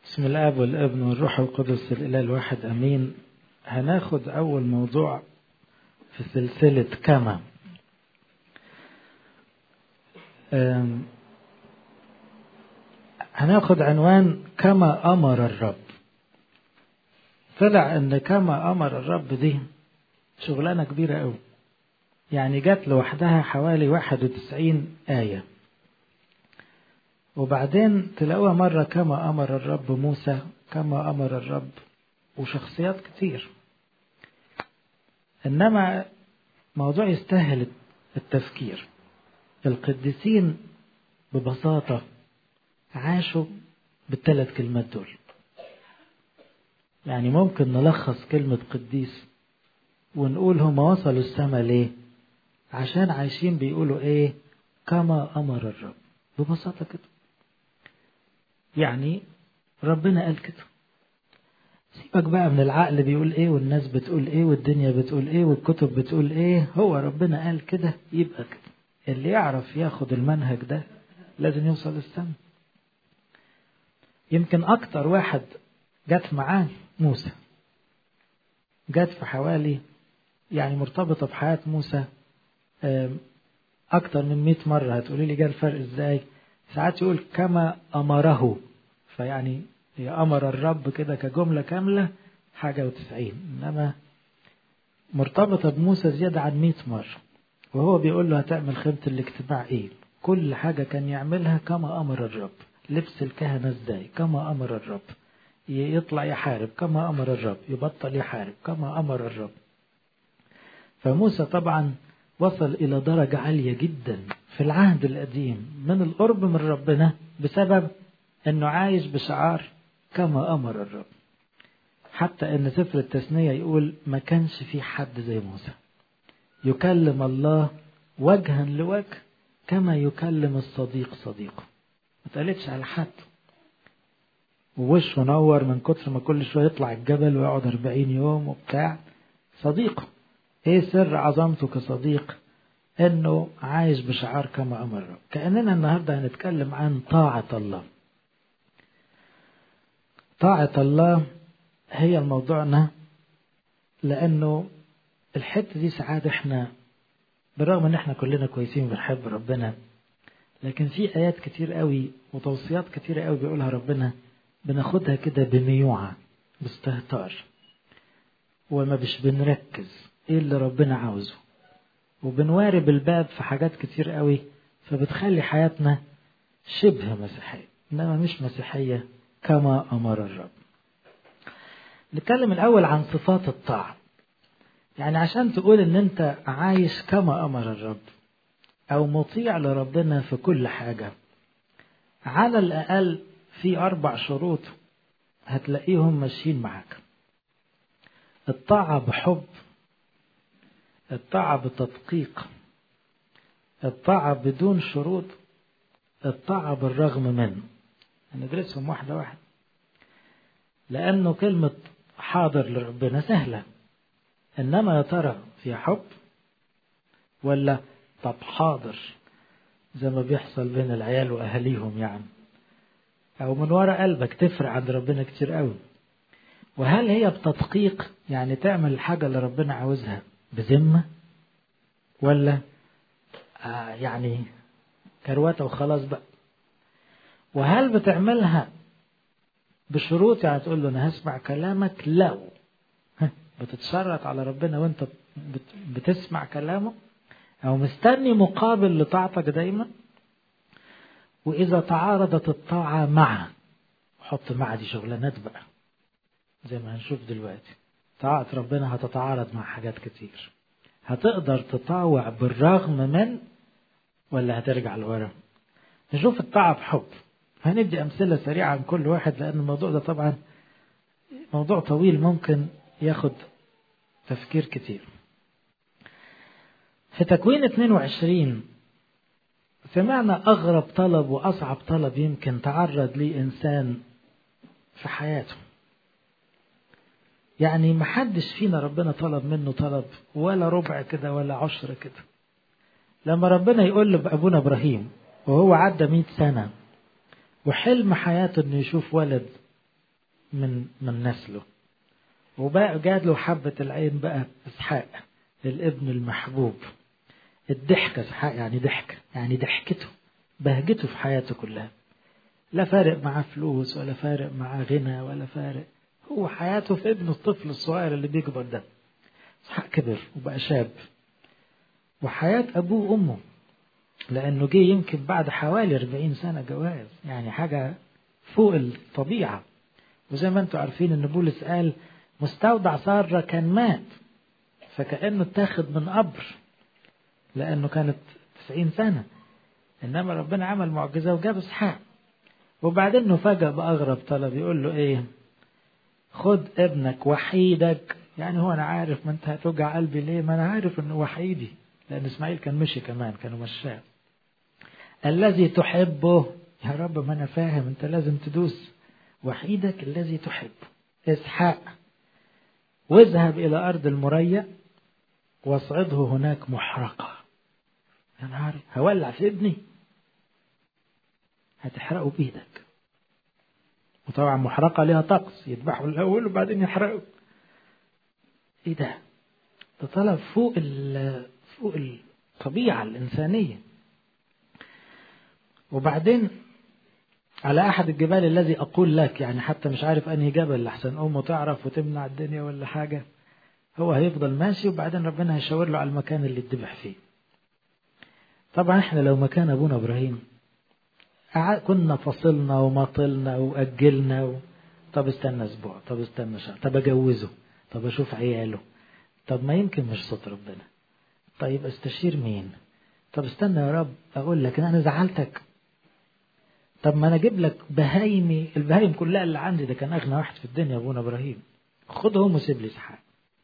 بسم الاب والابن والروح القدس الاله الواحد امين هناخد اول موضوع في سلسله كما أم، هناخد عنوان كما امر الرب طلع ان كما امر الرب دي شغلانه كبيره قوي يعني جت لوحدها حوالي 91 ايه وبعدين تلاقوها مرة كما أمر الرب موسى كما أمر الرب وشخصيات كتير إنما موضوع يستاهل التفكير القديسين ببساطة عاشوا بالثلاث كلمات دول يعني ممكن نلخص كلمة قديس ونقول هم وصلوا السماء ليه عشان عايشين بيقولوا ايه كما أمر الرب ببساطة كده يعني ربنا قال كده سيبك بقى من العقل بيقول ايه والناس بتقول ايه والدنيا بتقول ايه والكتب بتقول ايه هو ربنا قال كده يبقى كده اللي يعرف ياخد المنهج ده لازم يوصل السما يمكن اكتر واحد جت معاه موسى جت في حوالي يعني مرتبطة بحياة موسى أكتر من 100 مرة هتقولي لي جه الفرق إزاي؟ ساعات يقول كما أمره فيعني هي أمر الرب كده كجملة كاملة حاجة وتسعين إنما مرتبطة بموسى زيادة عن 100 مرة وهو بيقول له هتعمل خيمة الاجتماع إيه؟ كل حاجة كان يعملها كما أمر الرب لبس الكهنة إزاي؟ كما أمر الرب يطلع يحارب كما أمر الرب يبطل يحارب كما أمر الرب فموسى طبعا وصل إلى درجة عالية جدا في العهد القديم من القرب من ربنا بسبب أنه عايش بشعار كما أمر الرب حتى أن سفر التثنية يقول ما كانش في حد زي موسى يكلم الله وجها لوجه كما يكلم الصديق صديقه ما تقلتش على حد ووشه نور من كتر ما كل شوية يطلع الجبل ويقعد 40 يوم وبتاع صديقه ايه سر عظمته كصديق انه عايش بشعار كما امر الرب كاننا النهارده هنتكلم عن طاعه الله طاعه الله هي موضوعنا لانه الحته دي ساعات احنا بالرغم ان احنا كلنا كويسين بنحب ربنا لكن في ايات كتير قوي وتوصيات كتير قوي بيقولها ربنا بناخدها كده بميوعه باستهتار وما مش بنركز ايه اللي ربنا عاوزه وبنوارب الباب في حاجات كتير قوي فبتخلي حياتنا شبه مسيحية إنما مش مسيحية كما أمر الرب نتكلم الأول عن صفات الطاعة يعني عشان تقول إن أنت عايش كما أمر الرب أو مطيع لربنا في كل حاجة على الأقل في أربع شروط هتلاقيهم ماشيين معاك الطاعة بحب الطاعة بتدقيق الطاعة بدون شروط الطاعة بالرغم منه هندرسهم واحدة واحدة لأنه كلمة حاضر لربنا سهلة إنما يا ترى في حب ولا طب حاضر زي ما بيحصل بين العيال وأهاليهم يعني أو من وراء قلبك تفرق عند ربنا كتير قوي وهل هي بتدقيق يعني تعمل الحاجة اللي ربنا عاوزها بذمة ولا آه يعني كروته وخلاص بقى وهل بتعملها بشروط يعني تقول له انا هسمع كلامك لو بتتشرط على ربنا وانت بتسمع كلامه او مستني مقابل لطاعتك دايما واذا تعارضت الطاعة مع حط مع دي شغلانات بقى زي ما هنشوف دلوقتي طاعة ربنا هتتعارض مع حاجات كتير هتقدر تطاوع بالرغم من ولا هترجع لورا نشوف الطاعة بحب هندي أمثلة سريعة عن كل واحد لأن الموضوع ده طبعا موضوع طويل ممكن ياخد تفكير كتير في تكوين 22 سمعنا أغرب طلب وأصعب طلب يمكن تعرض ليه إنسان في حياته يعني محدش فينا ربنا طلب منه طلب ولا ربع كده ولا عشر كده لما ربنا يقول له بأبونا إبراهيم وهو عدى مئة سنة وحلم حياته انه يشوف ولد من من نسله وبقى جات له حبة العين بقى إسحاق الابن المحبوب الضحكة إسحاق يعني ضحكة يعني ضحكته بهجته في حياته كلها لا فارق معاه فلوس ولا فارق معاه غنى ولا فارق هو حياته في ابنه الطفل الصغير اللي بيكبر ده إسحاق كبر وبقى شاب وحياة أبوه وأمه لأنه جه يمكن بعد حوالي 40 سنة جواز يعني حاجة فوق الطبيعة وزي ما انتم عارفين ان بولس قال مستودع سارة كان مات فكأنه اتاخد من قبر لأنه كانت 90 سنة إنما ربنا عمل معجزة وجاب إسحاق وبعدين نفاجأ بأغرب طلب يقول له إيه خد ابنك وحيدك يعني هو أنا عارف ما أنت هتوجع قلبي ليه ما أنا عارف إنه وحيدي لأن إسماعيل كان مشي كمان كانوا مشاه الذي تحبه يا رب ما أنا فاهم أنت لازم تدوس وحيدك الذي تحبه إسحاق واذهب إلى أرض المريا واصعده هناك محرقة يا نهار هولع في ابني هتحرقه بإيدك وطبعا محرقة ليها طقس يذبحوا الأول وبعدين يحرقوا إيه ده؟ ده طلب فوق فوق الطبيعة الإنسانية وبعدين على أحد الجبال الذي أقول لك يعني حتى مش عارف أنهي جبل لحسن أمه تعرف وتمنع الدنيا ولا حاجة هو هيفضل ماشي وبعدين ربنا هيشاور له على المكان اللي اتذبح فيه طبعا احنا لو مكان أبونا إبراهيم كنا فصلنا ومطلنا وأجلنا و... طب استنى أسبوع طب استنى شهر طب أجوزه طب أشوف عياله طب ما يمكن مش صوت ربنا طيب استشير مين طب استنى يا رب أقول لك أنا زعلتك طب ما انا اجيب لك بهايمي البهايم كلها اللي عندي ده كان اغنى واحد في الدنيا ابونا ابراهيم خدهم وسيب لي اسحاق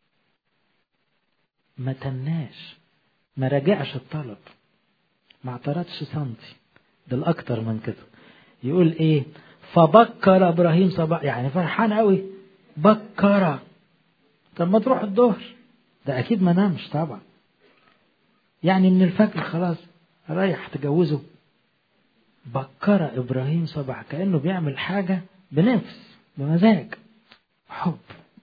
ما تناش ما راجعش الطلب ما اعترضش سنتي ده الاكتر من كده يقول ايه فبكر ابراهيم صباح يعني فرحان قوي بكر طب ما تروح الظهر ده اكيد ما نامش طبعا يعني من الفجر خلاص رايح تجوزه بكر إبراهيم صباح كأنه بيعمل حاجة بنفس بمزاج بحب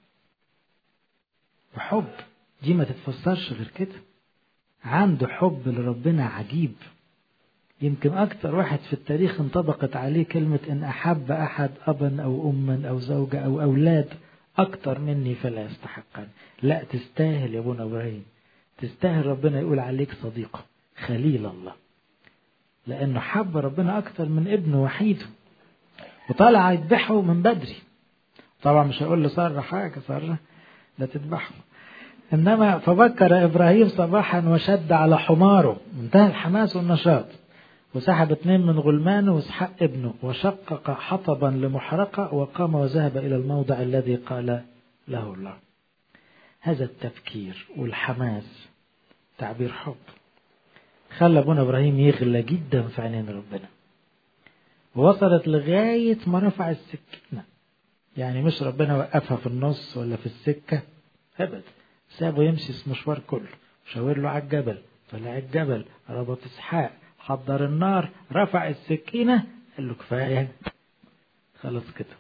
بحب دي ما تتفسرش غير كده عنده حب لربنا عجيب يمكن أكتر واحد في التاريخ انطبقت عليه كلمة إن أحب أحد أبا أو أما أو زوجة أو أولاد أكتر مني فلا يستحقني لا تستاهل يا ابونا إبراهيم تستاهل ربنا يقول عليك صديقه خليل الله لأنه حب ربنا أكتر من ابنه وحيده وطالع يذبحه من بدري طبعا مش هيقول لسارة حاجة سارة لا تذبحه إنما فبكر إبراهيم صباحا وشد على حماره انتهى الحماس والنشاط وسحب اثنين من غلمانه واسحاق ابنه وشقق حطبا لمحرقة وقام وذهب إلى الموضع الذي قال له الله هذا التفكير والحماس تعبير حب خلى ابونا ابراهيم يغلى جدا في عينين ربنا ووصلت لغاية ما رفع السكينة يعني مش ربنا وقفها في النص ولا في السكة أبدا سابه يمشي المشوار كله شاور له على الجبل طلع الجبل ربط اسحاق حضر النار رفع السكينة قال له كفاية خلاص كده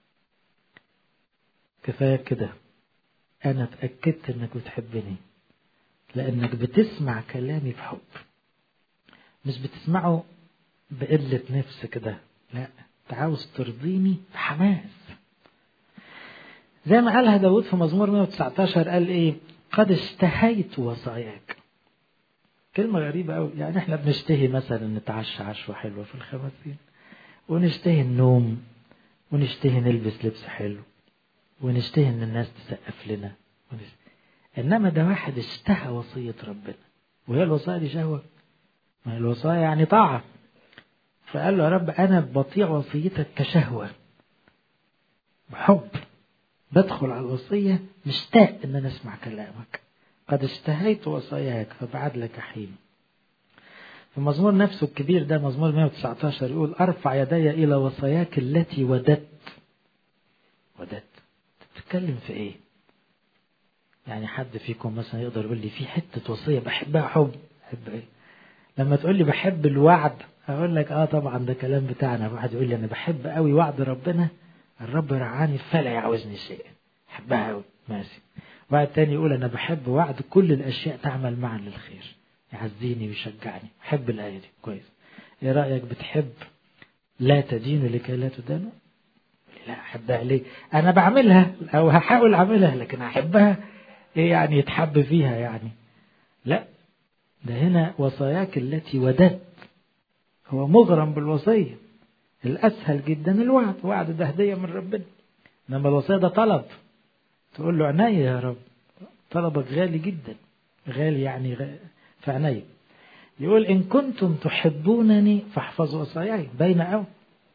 كفاية كده أنا اتأكدت إنك بتحبني لأنك بتسمع كلامي بحب مش بتسمعه بقلة نفس كده لا انت عاوز ترضيني بحماس زي ما قالها داود في مزمور 119 قال ايه قد اشتهيت وصاياك كلمة غريبة أوي يعني احنا بنشتهي مثلا نتعشى عشوة حلوة في الخمسين ونشتهي النوم ونشتهي نلبس لبس حلو ونشتهي ان الناس تسقف لنا ونشتهي. انما ده واحد اشتهى وصية ربنا وهي الوصايا دي شهوة ما الوصايا يعني طاعة فقال له يا رب أنا بطيع وصيتك كشهوة بحب بدخل على الوصية مشتاق إن أنا أسمع كلامك قد اشتهيت وصاياك فبعد لك حين في مزمور نفسه الكبير ده مزمور 119 يقول أرفع يدي إلى وصاياك التي وددت وددت تتكلم في إيه يعني حد فيكم مثلا يقدر يقول لي في حتة وصية بحبها حب بحب إيه لما تقول لي بحب الوعد اقول لك اه طبعا ده كلام بتاعنا واحد يقول لي انا بحب قوي وعد ربنا الرب رعاني فلا يعوزني شيء أحبها أوي ماشي واحد تاني يقول أنا بحب وعد كل الأشياء تعمل معا للخير يعزيني ويشجعني أحب الآية دي كويس إيه رأيك بتحب لا تدين لكي لا تدانوا لا أحبها ليه أنا بعملها أو هحاول أعملها لكن أحبها إيه يعني يتحب فيها يعني لا ده هنا وصاياك التي وددت هو مغرم بالوصية الأسهل جدا الوعد وعد ده هدية من ربنا إنما الوصية ده طلب تقول له عناية يا رب طلبك غالي جدا غالي يعني غ... في عناية يقول إن كنتم تحبونني فاحفظوا وصاياي بين أو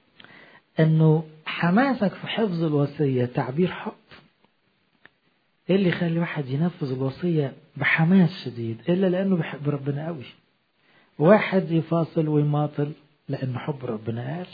أنه حماسك في حفظ الوصية تعبير حب إيه اللي يخلي واحد ينفذ الوصية بحماس شديد إلا لأنه بيحب ربنا قوي واحد يفاصل ويماطل لأن حب ربنا قال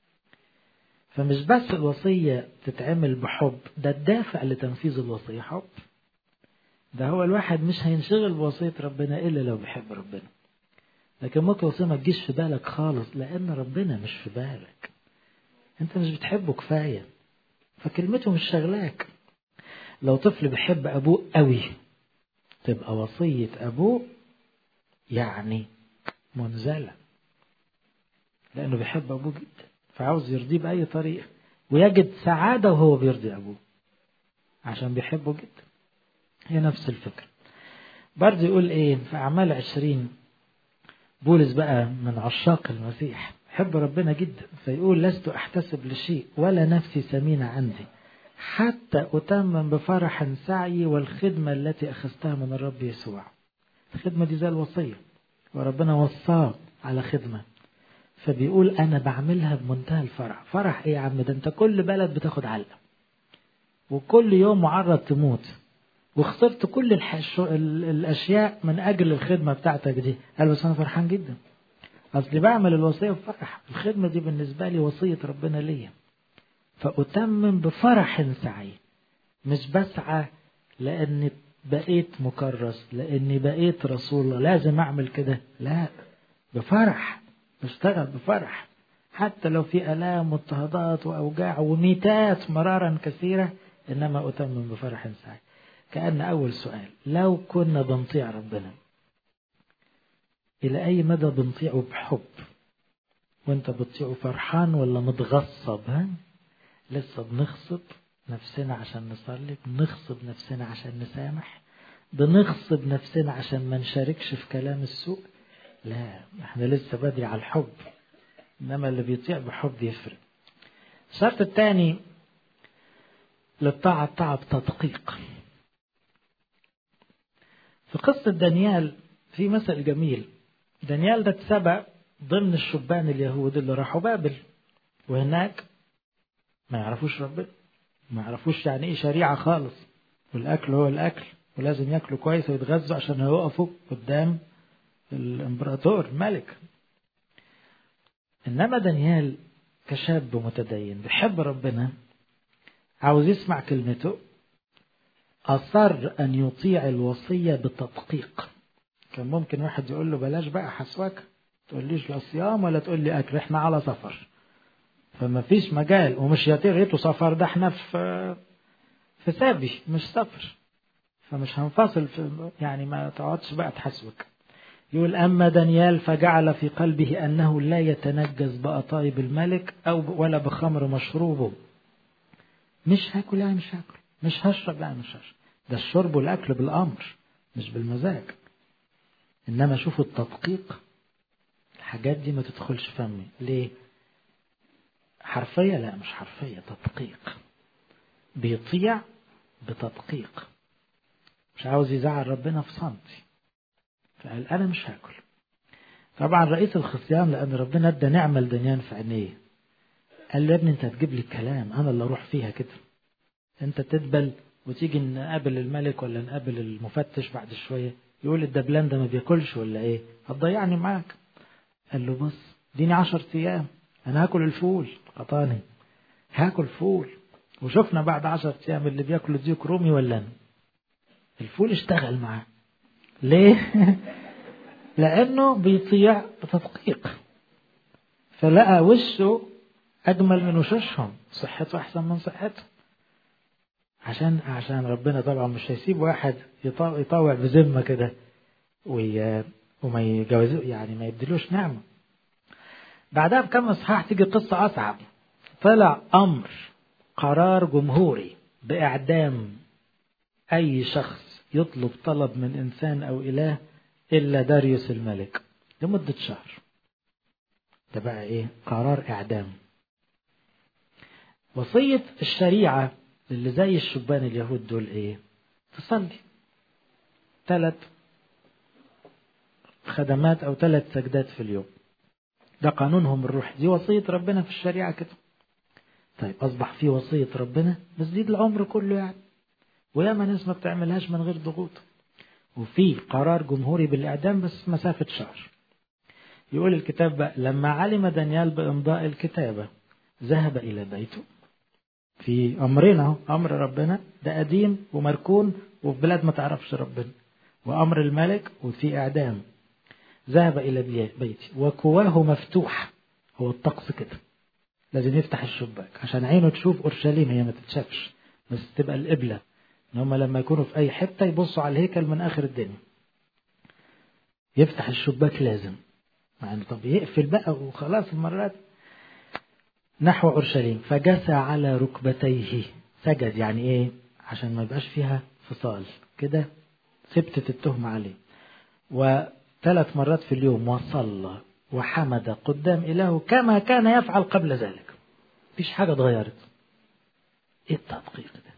فمش بس الوصية تتعمل بحب ده الدافع لتنفيذ الوصية حب ده هو الواحد مش هينشغل بوصية ربنا إلا لو بيحب ربنا لكن ممكن وصية ما تجيش في بالك خالص لأن ربنا مش في بالك أنت مش بتحبه كفاية فكلمته مش شغلاك لو طفل بيحب أبوه قوي تبقى وصية أبوه يعني منزلة لأنه بيحب أبوه جدا فعاوز يرضيه بأي طريقة ويجد سعادة وهو بيرضي أبوه عشان بيحبه جدا هي نفس الفكرة برضه يقول إيه في أعمال عشرين بولس بقى من عشاق المسيح حب ربنا جدا فيقول لست أحتسب لشيء ولا نفسي سمينة عندي حتى أتمم بفرح سعي والخدمة التي أخذتها من الرب يسوع الخدمة دي زي الوصية وربنا وصاه على خدمة فبيقول أنا بعملها بمنتهى الفرح فرح إيه يا عم ده أنت كل بلد بتاخد علقة وكل يوم معرض تموت وخسرت كل الحش... الأشياء من أجل الخدمة بتاعتك دي قال بس أنا فرحان جدا أصلي بعمل الوصية بفرح الخدمة دي بالنسبة لي وصية ربنا ليا فأتمم بفرح سعي مش بسعى لأني بقيت مكرس لأني بقيت رسول الله لازم أعمل كده لا بفرح بشتغل بفرح حتى لو في آلام واضطهادات وأوجاع وميتات مرارا كثيرة إنما أتمم بفرح سعي كأن أول سؤال لو كنا بنطيع ربنا إلى أي مدى بنطيعه بحب وانت بتطيعه فرحان ولا متغصب ها لسه بنغصب نفسنا عشان نصلي بنغصب نفسنا عشان نسامح بنغصب نفسنا عشان ما نشاركش في كلام السوء لا احنا لسه بدري على الحب انما اللي بيطيع بحب يفرق الشرط الثاني للطاعة الطاعة بتدقيق في قصة دانيال في مثل جميل دانيال ده اتسبق ضمن الشبان اليهود اللي راحوا بابل وهناك ما يعرفوش ربنا ما يعرفوش يعني ايه شريعة خالص والأكل هو الأكل ولازم ياكلوا كويس ويتغذوا عشان يقفوا قدام الامبراطور الملك انما دانيال كشاب متدين بيحب ربنا عاوز يسمع كلمته أصر أن يطيع الوصية بتدقيق كان ممكن واحد يقول له بلاش بقى حسواك تقوليش لا صيام ولا تقول لي أكل احنا على سفر فما فيش مجال ومش يا ريته سفر ده احنا في في سابي مش سفر فمش هنفصل في يعني ما تقعدش بقى تحسوك يقول أما دانيال فجعل في قلبه أنه لا يتنجس بأطايب الملك أو ولا بخمر مشروبه مش هاكل يعني مش هاكل مش هشرب يعني مش هشرب ده الشرب والأكل بالأمر مش بالمزاج إنما شوفوا التدقيق الحاجات دي ما تدخلش فمي ليه حرفية لا مش حرفية تدقيق بيطيع بتدقيق مش عاوز يزعل ربنا في صمتي فقال أنا مش هاكل طبعا رئيس الخصيان لأن ربنا ادى نعمة لدنيان في عينيه قال له يا ابني أنت هتجيب لي الكلام أنا اللي أروح فيها كده أنت تدبل وتيجي نقابل الملك ولا نقابل المفتش بعد شوية يقول الدبلان ده ما بياكلش ولا إيه هتضيعني معاك قال له بص اديني عشر أيام أنا هاكل الفول قطاني هاكل فول وشفنا بعد عشر أيام اللي بياكلوا ديك رومي ولا أنا الفول اشتغل معاه ليه؟ لأنه بيطيع بتدقيق فلقى وشه أجمل من وشوشهم صحته أحسن من صحته عشان عشان ربنا طبعا مش هيسيب واحد يطاوع بذمة كده وما يجوزه يعني ما يبدلوش نعمة بعدها بكم اصحاح تيجي قصة أصعب طلع أمر قرار جمهوري بإعدام أي شخص يطلب طلب من إنسان أو إله إلا داريوس الملك لمدة شهر ده بقى إيه قرار إعدام وصية الشريعة اللي زي الشبان اليهود دول إيه تصلي ثلاث خدمات أو ثلاث سجدات في اليوم ده قانونهم الروح دي وصية ربنا في الشريعة كده طيب أصبح في وصية ربنا بس دي العمر كله يعني وياما ناس ما بتعملهاش من غير ضغوط وفي قرار جمهوري بالإعدام بس مسافة شهر يقول الكتاب بقى لما علم دانيال بإمضاء الكتابة ذهب إلى بيته في أمرنا أمر ربنا ده قديم ومركون وفي بلاد ما تعرفش ربنا وأمر الملك وفي إعدام ذهب إلى بيتي وكواه مفتوح هو الطقس كده لازم يفتح الشباك عشان عينه تشوف أورشليم هي ما تتشافش بس تبقى القبلة إن هم لما يكونوا في أي حتة يبصوا على الهيكل من آخر الدنيا يفتح الشباك لازم يعني طب يقفل بقى وخلاص المرات نحو أورشليم فجثى على ركبتيه سجد يعني إيه عشان ما يبقاش فيها فصال كده ثبتت التهمة عليه وثلاث مرات في اليوم وصلى وحمد قدام إلهه كما كان يفعل قبل ذلك مفيش حاجة اتغيرت ايه التدقيق ده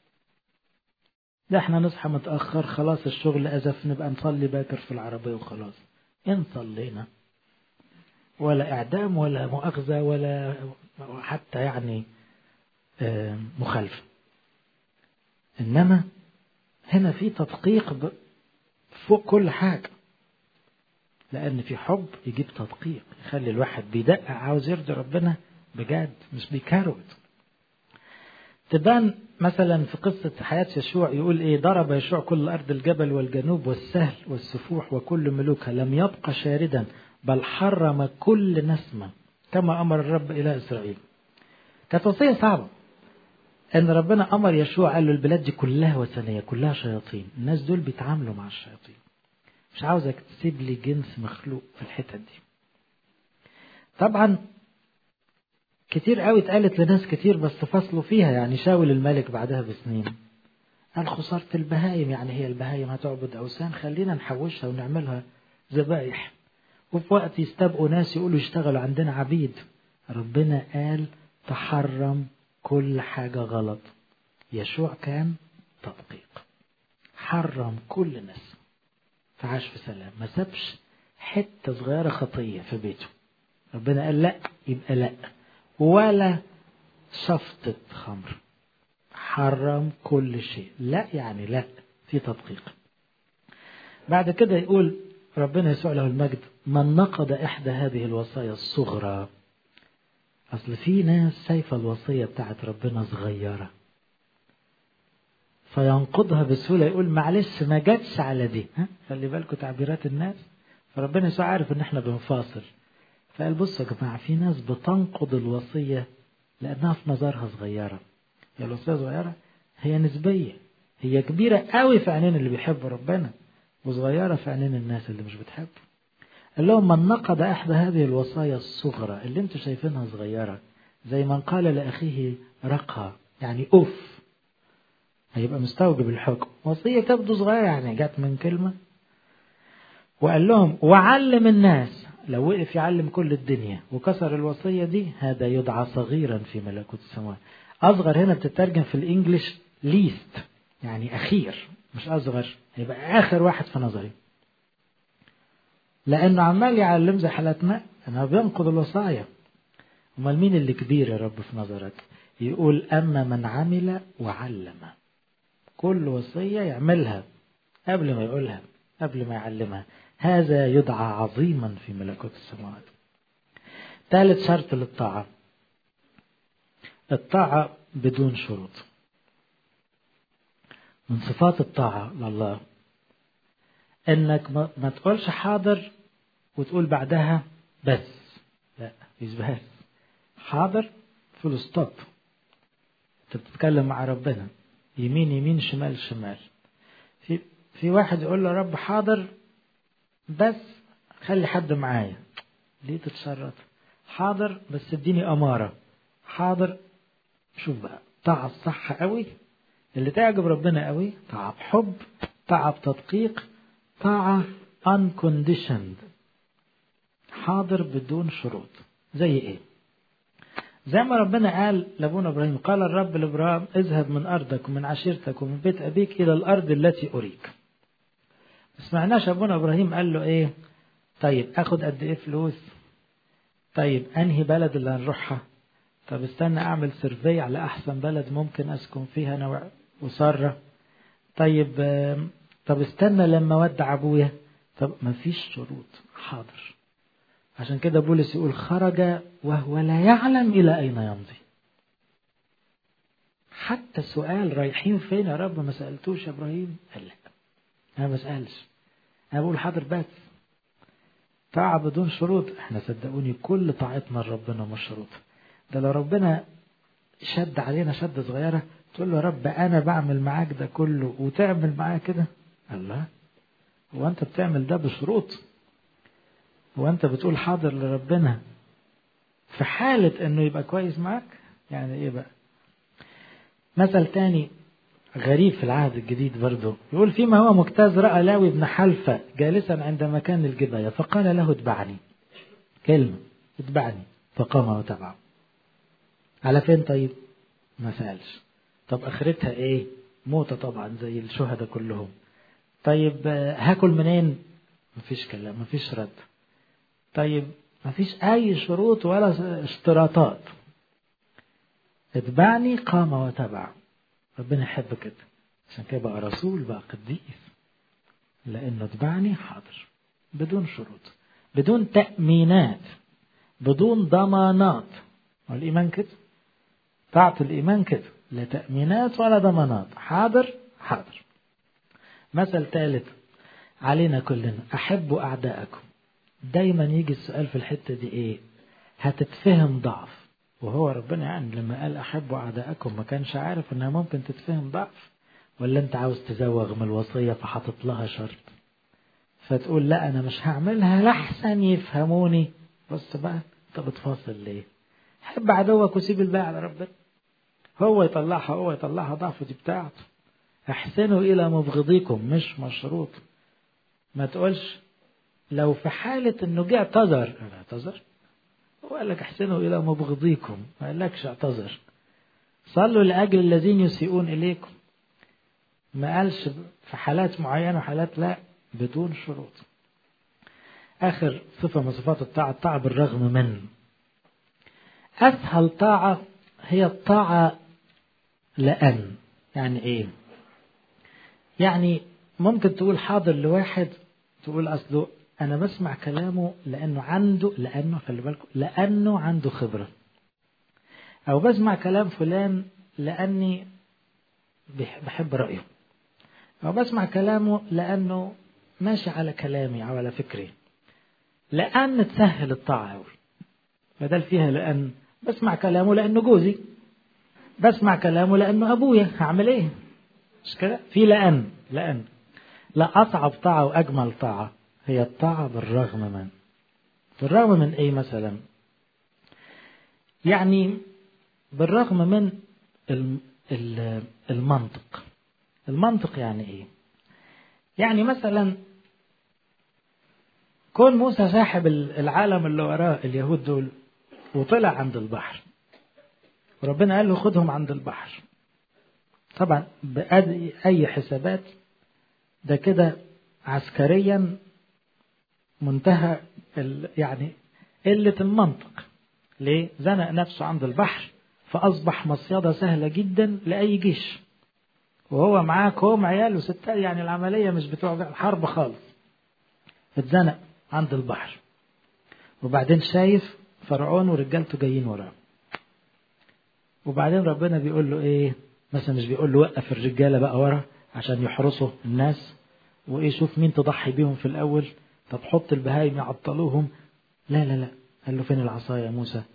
ده احنا نصحى متأخر خلاص الشغل أزف نبقى نصلي باكر في العربية وخلاص إن صلينا ولا إعدام ولا مؤاخذة ولا حتى يعني مخالفة إنما هنا في تدقيق فوق كل حاجة لأن في حب يجيب تدقيق يخلي الواحد بيدقق عاوز يرضي ربنا بجد مش بيكروت تبان مثلا في قصة حياة يشوع يقول إيه ضرب يشوع كل أرض الجبل والجنوب والسهل والسفوح وكل ملوكها لم يبقى شاردا بل حرم كل نسمة كما أمر الرب إلى إسرائيل كانت وصية صعبة أن ربنا أمر يشوع قال له البلاد دي كلها وثنية كلها شياطين الناس دول بيتعاملوا مع الشياطين مش عاوزك تسيب لي جنس مخلوق في الحتت دي طبعا كتير قوي اتقالت لناس كتير بس فصلوا فيها يعني شاول الملك بعدها بسنين قال خسارة البهايم يعني هي البهايم هتعبد أوثان خلينا نحوشها ونعملها ذبايح وفي وقت يستبقوا ناس يقولوا يشتغلوا عندنا عبيد ربنا قال تحرم كل حاجة غلط يشوع كان تدقيق حرم كل ناس فعاش في سلام ما سابش حتة صغيرة خطية في بيته ربنا قال لا يبقى لا ولا شفطة خمر حرم كل شيء لا يعني لا في تدقيق بعد كده يقول ربنا يسوع له المجد من نقض إحدى هذه الوصايا الصغرى أصل في ناس شايفة الوصية بتاعت ربنا صغيرة فينقضها بسهولة يقول معلش ما جاتش على دي ها خلي بالكم تعبيرات الناس فربنا يسوع عارف ان احنا بنفاصل فقال بصوا يا جماعة في ناس بتنقض الوصية لأنها في نظرها صغيرة هي الوصية صغيرة هي نسبية هي كبيرة قوي في عينين اللي بيحبوا ربنا وصغيرة في عينين الناس اللي مش بتحبه قال لهم من نقض إحدى هذه الوصايا الصغرى اللي انتوا شايفينها صغيرة زي من قال لأخيه رقها يعني أوف هيبقى مستوجب الحكم وصية تبدو صغيرة يعني جت من كلمة وقال لهم وعلم الناس لو وقف يعلم كل الدنيا وكسر الوصية دي هذا يدعى صغيرا في ملكوت السماوات أصغر هنا بتترجم في الإنجليش ليست يعني أخير مش أصغر هيبقى آخر واحد في نظري لأنه عمال يعلم زي حالتنا أنه بينقض الوصايا أمال مين اللي كبير يا رب في نظرك يقول أما من عمل وعلم كل وصية يعملها قبل ما يقولها قبل ما يعلمها هذا يدعى عظيما في ملكوت السماوات ثالث شرط للطاعة الطاعة بدون شروط من صفات الطاعة لله انك ما تقولش حاضر وتقول بعدها بس لا مش بس حاضر فول ستوب انت بتتكلم مع ربنا يمين يمين شمال شمال في في واحد يقول له رب حاضر بس خلي حد معايا ليه تتشرط حاضر بس اديني اماره حاضر شوف بقى طاعة الصح قوي اللي تعجب ربنا قوي طاعة بحب طاعة بتدقيق طاعة unconditioned حاضر بدون شروط زي ايه زي ما ربنا قال لابونا ابراهيم قال الرب لابراهيم اذهب من ارضك ومن عشيرتك ومن بيت ابيك الى الارض التي اريك ما سمعناش ابونا ابراهيم قال له ايه طيب اخد قد ايه فلوس طيب انهي بلد اللي هنروحها طب استنى اعمل سيرفي على احسن بلد ممكن اسكن فيها انا وساره طيب طب استنى لما ودع ابويا طب ما فيش شروط حاضر عشان كده بولس يقول خرج وهو لا يعلم الى اين يمضي حتى سؤال رايحين فين يا رب ما سالتوش يا ابراهيم قال لا انا ما بسالش انا بقول حاضر بس طاعة بدون شروط احنا صدقوني كل طاعتنا لربنا مش شروط ده لو ربنا شد علينا شدة صغيرة تقول له يا رب أنا بعمل معاك ده كله وتعمل معايا كده الله هو أنت بتعمل ده بشروط هو أنت بتقول حاضر لربنا في حالة إنه يبقى كويس معاك يعني إيه بقى مثل تاني غريب في العهد الجديد برضه يقول فيما هو مجتاز رأى لاوي بن حلفة جالسا عند مكان الجباية فقال له اتبعني كلمة اتبعني فقام وتبعه على فين طيب ما سألش طب اخرتها ايه موتة طبعا زي الشهداء كلهم طيب هاكل منين مفيش كلام مفيش رد طيب مفيش اي شروط ولا اشتراطات اتبعني قام وتبع ربنا يحب كده عشان كده بقى رسول بقى قديس لانه اتبعني حاضر بدون شروط بدون تأمينات بدون ضمانات والإيمان كده طاعة الإيمان كده لا تأمينات ولا ضمانات حاضر حاضر مثل ثالث علينا كلنا أحبوا أعداءكم دايما يجي السؤال في الحتة دي إيه هتتفهم ضعف وهو ربنا يعني لما قال أحبوا أعداءكم ما كانش عارف إنها ممكن تتفهم ضعف ولا أنت عاوز تزوغ من الوصية فحاطط لها شرط فتقول لا أنا مش هعملها لحسن يفهموني بص بقى أنت بتفاصل ليه حب عدوك وسيب الباقي على ربنا هو يطلعها هو يطلعها ضعف دي بتاعته احسنوا الى مبغضيكم مش مشروط ما تقولش لو في حالة انه جه اعتذر اعتذر هو قال لك احسنوا الى مبغضيكم ما قالكش اعتذر صلوا لاجل الذين يسيئون اليكم ما قالش في حالات معينة وحالات لا بدون شروط اخر صفة من صفات الطاعة الطاعة بالرغم من اسهل طاعة هي الطاعة لأن يعني إيه يعني ممكن تقول حاضر لواحد تقول أصله أنا بسمع كلامه لأنه عنده لأنه خلي بالكم لأنه عنده خبرة أو بسمع كلام فلان لأني بحب رأيه أو بسمع كلامه لأنه ماشي على كلامي أو على فكري لأن تسهل الطاعة أوي بدل فيها لأن بسمع كلامه لأنه جوزي بسمع كلامه لأنه أبويا هعمل إيه مش كده في لأن لأن لا أصعب طاعة وأجمل طاعة هي الطاعة بالرغم من بالرغم من إيه مثلا يعني بالرغم من المنطق المنطق يعني إيه يعني مثلا كون موسى ساحب العالم اللي وراه اليهود دول وطلع عند البحر وربنا قال له خدهم عند البحر طبعا بأي حسابات ده كده عسكريا منتهى يعني قلة المنطق ليه؟ زنق نفسه عند البحر فأصبح مصيدة سهلة جدا لأي جيش وهو معاه كوم عيال وستات يعني العملية مش بتوع الحرب خالص اتزنق عند البحر وبعدين شايف فرعون ورجالته جايين وراه وبعدين ربنا بيقول له ايه مثلا مش بيقول له وقف الرجاله بقى ورا عشان يحرسوا الناس وايه شوف مين تضحي بيهم في الاول طب حط البهايم يعطلوهم لا لا لا قال له فين العصايه يا موسى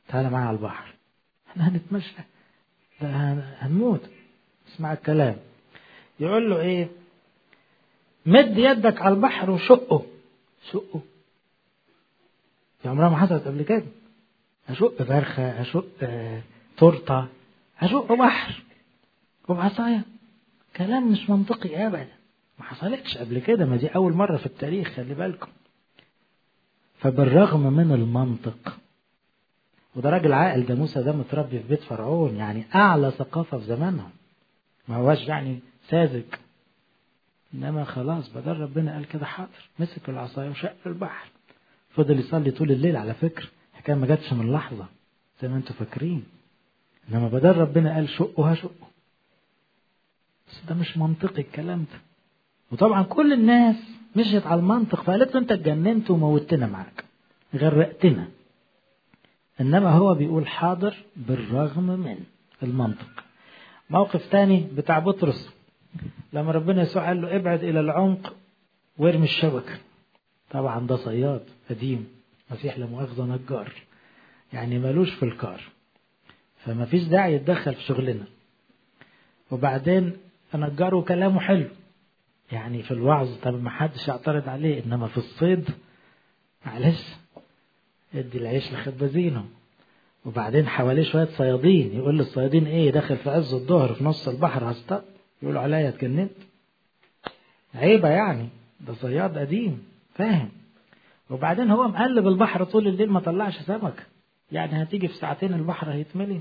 تعالى معايا على البحر احنا هنتمشى ده هنموت اسمع الكلام يقول له ايه مد يدك على البحر وشقه شقه دي عمرها ما حصلت قبل كده هشق فرخة هشق آه تورتة هشق بحر وبعصاية كلام مش منطقي أبدا ما حصلتش قبل كده ما دي أول مرة في التاريخ خلي بالكم فبالرغم من المنطق وده راجل عاقل ده موسى ده متربي في بيت فرعون يعني أعلى ثقافة في زمانهم ما هواش يعني ساذج إنما خلاص بدل ربنا قال كده حاضر مسك العصاية وشق البحر فضل يصلي طول الليل على فكرة الحكاية ما جاتش من لحظة زي ما انتم فاكرين إنما بدل ربنا قال شقه هشقه بس ده مش منطقي الكلام ده وطبعا كل الناس مشيت على المنطق فقالت له انت اتجننت وموتنا معاك غرقتنا انما هو بيقول حاضر بالرغم من المنطق موقف تاني بتاع بطرس لما ربنا يسوع قال له ابعد الى العمق وارمي الشبكه طبعا ده صياد قديم مسيح لا مؤاخذه نجار يعني ملوش في الكار فما فيش داعي يتدخل في شغلنا وبعدين نجاره كلامه حلو يعني في الوعظ طب ما حدش يعترض عليه انما في الصيد معلش ادي العيش لخبازينه وبعدين حواليه شويه صيادين يقول للصيادين ايه داخل في عز الظهر في نص البحر هصطاد يقولوا عليا اتجننت عيبه يعني ده صياد قديم فاهم وبعدين هو مقلب البحر طول الليل ما طلعش سمك يعني هتيجي في ساعتين البحر هيتملي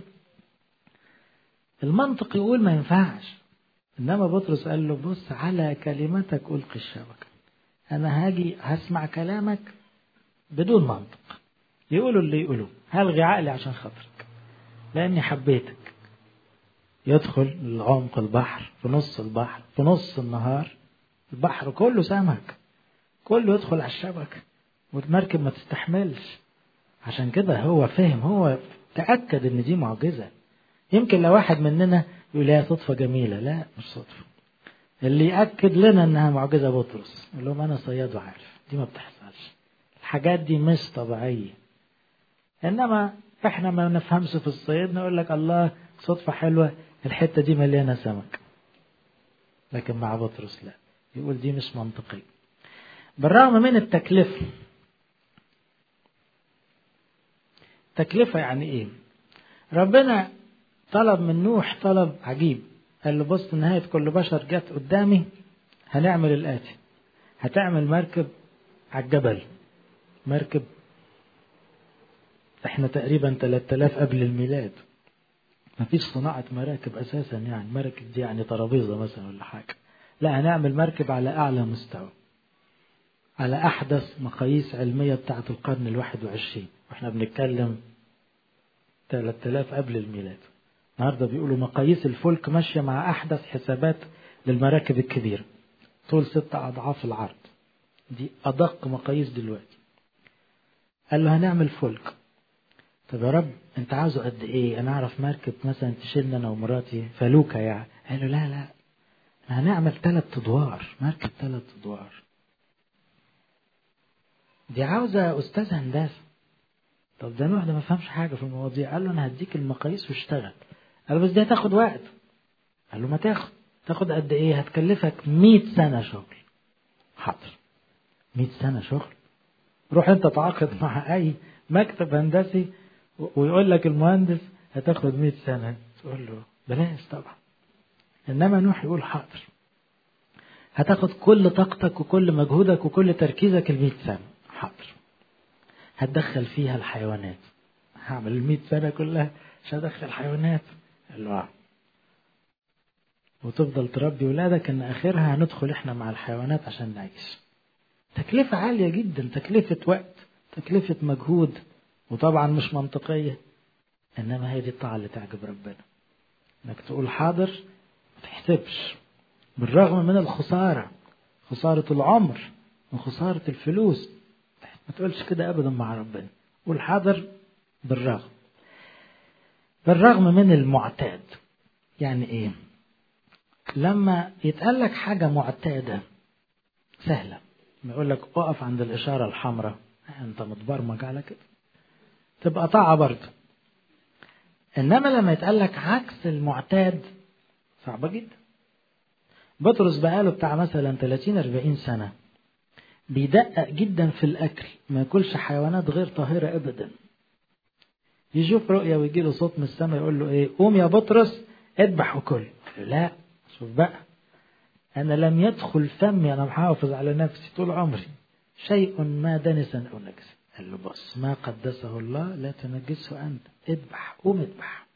المنطق يقول ما ينفعش انما بطرس قال له بص على كلمتك القي الشبكه انا هاجي هسمع كلامك بدون منطق يقولوا اللي يقولوا هلغي عقلي عشان خاطرك لاني حبيتك يدخل العمق البحر في نص البحر في نص النهار البحر كله سمك كله يدخل على الشبكه والمركب ما تستحملش عشان كده هو فهم هو تأكد ان دي معجزة يمكن لو واحد مننا يقول هي صدفة جميلة لا مش صدفة اللي يأكد لنا انها معجزة بطرس يقول لهم انا صياد وعارف دي ما بتحصلش الحاجات دي مش طبيعية انما احنا ما نفهمش في الصيد نقول لك الله صدفة حلوة الحتة دي مليانة سمك لكن مع بطرس لا يقول دي مش منطقية بالرغم من التكلفة تكلفة يعني ايه ربنا طلب من نوح طلب عجيب قال له بص نهاية كل بشر جت قدامي هنعمل الآتي هتعمل مركب على الجبل مركب احنا تقريبا 3000 قبل الميلاد ما فيش صناعة مراكب أساسا يعني مركب دي يعني ترابيزة مثلا ولا حاجة لا هنعمل مركب على أعلى مستوى على أحدث مقاييس علمية بتاعة القرن الواحد وعشرين واحنا بنتكلم 3000 قبل الميلاد النهاردة بيقولوا مقاييس الفلك ماشية مع أحدث حسابات للمراكب الكبيرة طول ست أضعاف العرض دي أدق مقاييس دلوقتي قال له هنعمل فلك طب يا رب انت عاوزه قد ايه انا اعرف مركب مثلا تشيلنا انا ومراتي فلوكة يعني قال له لا لا هنعمل ثلاث ادوار مركب ثلاث ادوار دي عاوزة استاذ هندسة طب ده نوح ده ما فهمش حاجة في المواضيع قال له انا هديك المقاييس واشتغل قال له بس دي هتاخد وقت قال له ما تاخد تاخد قد ايه هتكلفك 100 سنة شغل حاضر 100 سنة شغل روح انت تعاقد مع اي مكتب هندسي ويقول لك المهندس هتاخد 100 سنة تقول له بلاش طبعا انما نوح يقول حاضر هتاخد كل طاقتك وكل مجهودك وكل تركيزك ال 100 سنة حاضر هتدخل فيها الحيوانات هعمل ال 100 سنة كلها مش هدخل حيوانات قال له وتفضل تربي ولادك ان اخرها هندخل احنا مع الحيوانات عشان نعيش تكلفة عالية جدا تكلفة وقت تكلفة مجهود وطبعا مش منطقية انما هي دي الطاعة اللي تعجب ربنا انك تقول حاضر ما تحسبش بالرغم من الخسارة خسارة العمر وخسارة الفلوس ما تقولش كده ابدا مع ربنا قول حاضر بالرغم بالرغم من المعتاد يعني ايه لما يتقال لك حاجة معتادة سهلة ما يقول لك اقف عند الإشارة الحمراء أنت متبرمج على كده تبقى طاعة برضه إنما لما يتقال لك عكس المعتاد صعبة جدا بطرس بقاله بتاع مثلا 30 40 سنة بيدقق جدا في الأكل ما ياكلش حيوانات غير طاهرة أبدا يشوف رؤية ويجي له صوت من السماء يقول له إيه قوم يا بطرس اذبح وكل لا شوف بقى أنا لم يدخل فمي أنا محافظ على نفسي طول عمري شيء ما دنسا أو نجسا قال له بص ما قدسه الله لا تنجسه أنت اذبح قوم اذبح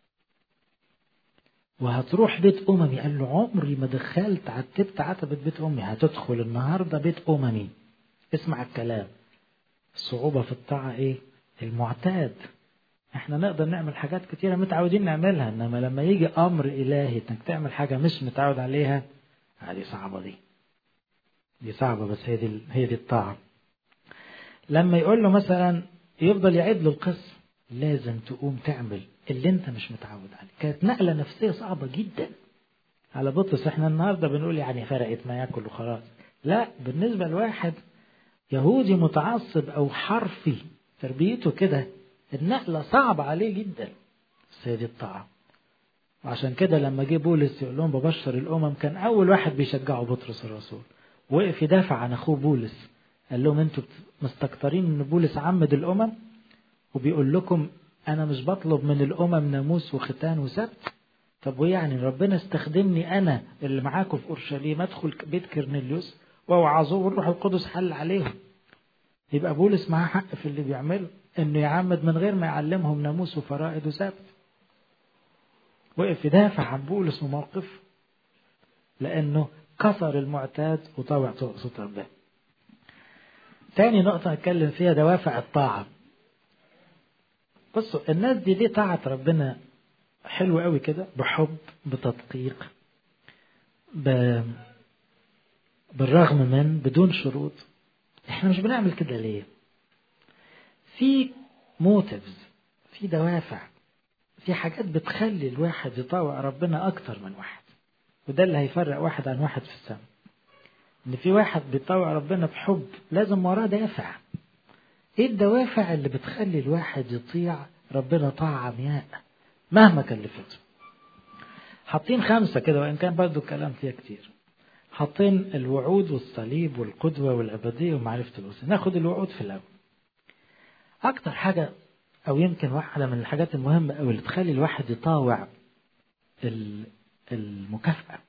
وهتروح بيت أممي قال له عمري ما دخلت عتبت عتبة بيت أمي هتدخل النهاردة بيت أممي اسمع الكلام الصعوبة في الطاعة إيه المعتاد احنا نقدر نعمل حاجات كتيرة متعودين نعملها انما لما يجي امر الهي انك تعمل حاجة مش متعود عليها هذه صعبة دي دي صعبة بس هي دي هي دي الطاعة لما يقول له مثلا يفضل يعيد له القصة لازم تقوم تعمل اللي انت مش متعود عليه كانت نقلة نفسية صعبة جدا على بطرس احنا النهاردة بنقول يعني فرقت ما ياكل وخلاص لا بالنسبة لواحد يهودي متعصب او حرفي تربيته كده النقلة صعبة عليه جدا بس هي دي الطاعة وعشان كده لما جه بولس يقول لهم ببشر الامم كان اول واحد بيشجعه بطرس الرسول وقف يدافع عن اخوه بولس قال لهم انتوا مستكترين ان بولس عمد الامم وبيقول لكم انا مش بطلب من الامم ناموس وختان وسبت طب وايه يعني ربنا استخدمني انا اللي معاكم في اورشليم ادخل بيت كرنيليوس واوعظوه والروح القدس حل عليهم يبقى بولس معاه حق في اللي بيعمله انه يعمد من غير ما يعلمهم ناموس وفرائض وسبت وقف يدافع عن بولس وموقفه لانه كسر المعتاد وطوع صوت ربنا تاني نقطة أتكلم فيها دوافع الطاعة بصوا الناس دي ليه طاعة ربنا حلو قوي كده بحب بتدقيق ب... بالرغم من بدون شروط احنا مش بنعمل كده ليه في موتيفز في دوافع في حاجات بتخلي الواحد يطاوع ربنا اكتر من واحد وده اللي هيفرق واحد عن واحد في السماء ان في واحد بيطاوع ربنا بحب لازم وراه دافع ايه الدوافع اللي بتخلي الواحد يطيع ربنا طاعة عمياء مهما كلفته حاطين خمسة كده وإن كان برضو الكلام فيها كتير حاطين الوعود والصليب والقدوة والعبودية ومعرفة الوصية ناخد الوعود في الأول أكتر حاجة أو يمكن واحدة من الحاجات المهمة أو اللي تخلي الواحد يطاوع المكافأة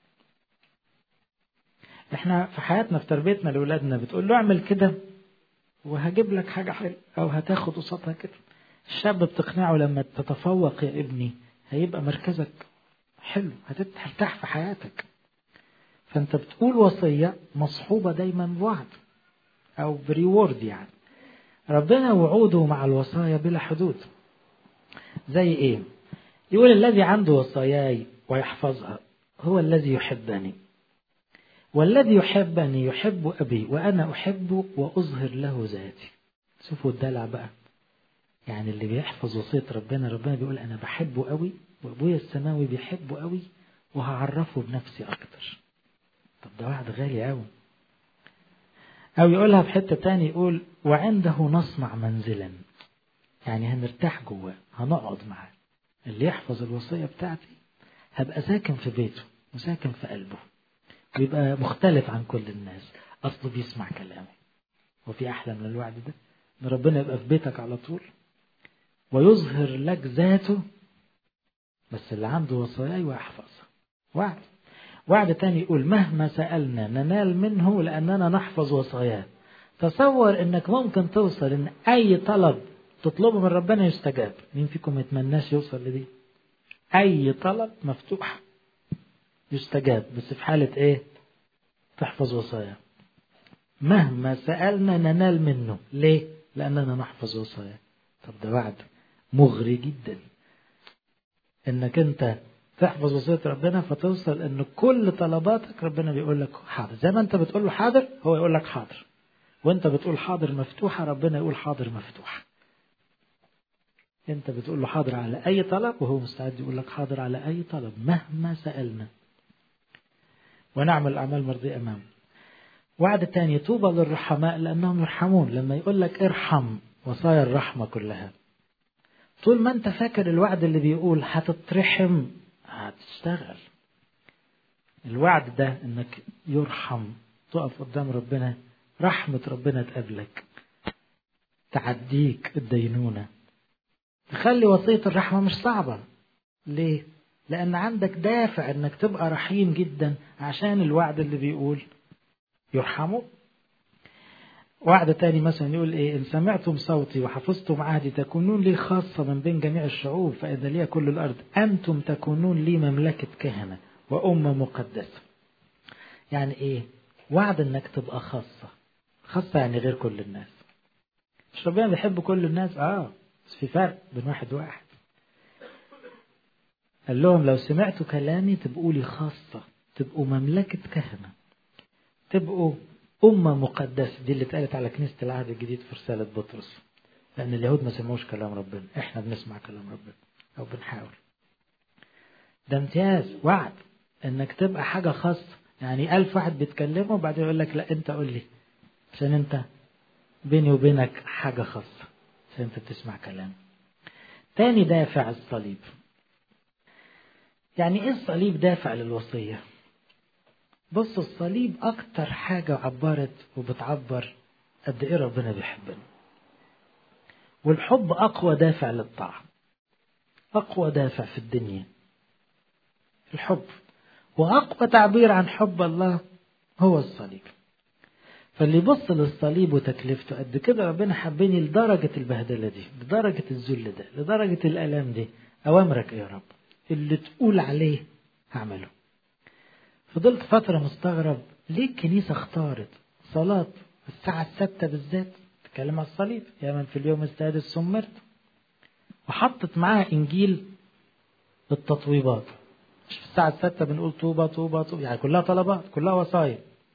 احنا في حياتنا في تربيتنا لأولادنا بتقول له اعمل كده وهجيب لك حاجة حلوة أو هتاخد قصادها كده الشاب بتقنعه لما تتفوق يا ابني هيبقى مركزك حلو هترتاح في حياتك فانت بتقول وصية مصحوبة دايما بوعد أو بريورد يعني ربنا وعوده مع الوصايا بلا حدود زي ايه يقول الذي عنده وصاياي ويحفظها هو الذي يحبني والذي يحبني يحب أبي وأنا أحبه وأظهر له ذاتي شوفوا الدلع بقى يعني اللي بيحفظ وصية ربنا ربنا بيقول أنا بحبه قوي وأبويا السماوي بيحبه قوي وهعرفه بنفسي أكتر طب ده واحد غالي قوي أو يقولها في حتة تاني يقول وعنده نصنع منزلا يعني هنرتاح جواه هنقعد معاه اللي يحفظ الوصية بتاعتي هبقى ساكن في بيته وساكن في قلبه ويبقى مختلف عن كل الناس أصله بيسمع كلامي وفي أحلى من الوعد ده إن ربنا يبقى في بيتك على طول ويظهر لك ذاته بس اللي عنده وصاياي ويحفظها وعد وعد تاني يقول مهما سألنا ننال منه لأننا نحفظ وصاياه تصور انك ممكن توصل ان اي طلب تطلبه من ربنا يستجاب مين فيكم ما يتمناش يوصل لدي اي طلب مفتوح يستجاب بس في حالة ايه تحفظ وصاياه مهما سألنا ننال منه ليه لأننا نحفظ وصاياه طب ده وعد مغري جدا انك انت تحفظ وصية ربنا فتوصل ان كل طلباتك ربنا بيقول لك حاضر زي ما انت بتقول له حاضر هو يقول لك حاضر وانت بتقول حاضر مفتوحة ربنا يقول حاضر مفتوحة انت بتقول له حاضر على اي طلب وهو مستعد يقول لك حاضر على اي طلب مهما سألنا ونعمل اعمال مرضية امامه وعد تاني طوبى للرحماء لانهم يرحمون لما يقول لك ارحم وصايا الرحمة كلها طول ما انت فاكر الوعد اللي بيقول هتترحم هتشتغل الوعد ده انك يرحم تقف قدام ربنا رحمة ربنا تقابلك تعديك الدينونة تخلي وصية الرحمة مش صعبة ليه؟ لأن عندك دافع إنك تبقى رحيم جدا عشان الوعد اللي بيقول يرحموا وعد تاني مثلا يقول إيه إن سمعتم صوتي وحفظتم عهدي تكونون لي خاصة من بين جميع الشعوب فإذا لي كل الأرض أنتم تكونون لي مملكة كهنة وأمة مقدسة يعني إيه وعد إنك تبقى خاصة خاصة يعني غير كل الناس مش ربنا بيحب كل الناس اه بس في فرق بين واحد وواحد قال لهم لو سمعتوا كلامي تبقوا لي خاصة تبقوا مملكة كهنة تبقوا أمة مقدسة دي اللي اتقالت على كنيسة العهد الجديد في رسالة بطرس لأن اليهود ما سمعوش كلام ربنا احنا بنسمع كلام ربنا أو بنحاول ده امتياز وعد انك تبقى حاجة خاصة يعني ألف واحد بيتكلموا وبعدين يقول لك لا أنت قول لي عشان أنت بيني وبينك حاجة خاصة عشان أنت بتسمع كلام تاني دافع الصليب يعني ايه الصليب دافع للوصية بص الصليب اكتر حاجة عبرت وبتعبر قد ايه ربنا بيحبنا والحب اقوى دافع للطاعة اقوى دافع في الدنيا الحب واقوى تعبير عن حب الله هو الصليب فاللي يبص للصليب وتكلفته قد كده ربنا حبني لدرجة البهدلة دي لدرجة الذل ده لدرجة الألم دي أوامرك يا رب اللي تقول عليه هعمله فضلت فترة مستغرب ليه الكنيسة اختارت صلاة الساعة الستة بالذات تتكلم على الصليب يا من في اليوم السادس سمرت وحطت معاها إنجيل التطويبات مش في الساعة الستة بنقول طوبة طوبة طوبة يعني كلها طلبات كلها وصايا